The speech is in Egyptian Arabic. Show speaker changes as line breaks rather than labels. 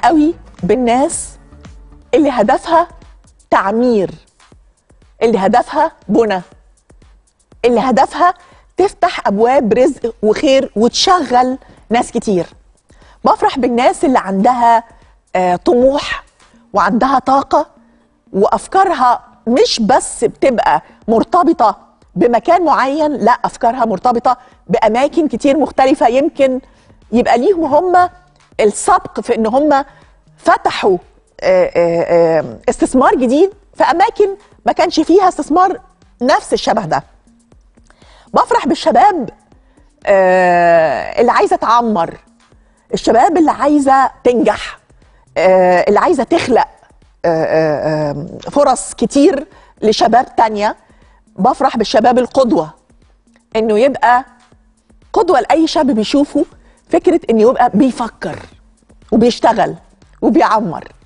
قوي بالناس اللي هدفها تعمير اللي هدفها بنى اللي هدفها تفتح ابواب رزق وخير وتشغل ناس كتير بفرح بالناس اللي عندها آه، طموح وعندها طاقه وافكارها مش بس بتبقى مرتبطه بمكان معين لا افكارها مرتبطه باماكن كتير مختلفه يمكن يبقى ليهم هم السبق في ان هم فتحوا آه، آه، آه، استثمار جديد في اماكن ما كانش فيها استثمار نفس الشبه ده بفرح بالشباب آه، اللي عايزه تعمر الشباب اللي عايزه تنجح آه، اللي عايزه تخلق آه، آه، آه، فرص كتير لشباب تانية بفرح بالشباب القدوة انه يبقى قدوة لأي شاب بيشوفه فكرة انه يبقى بيفكر وبيشتغل وبيعمر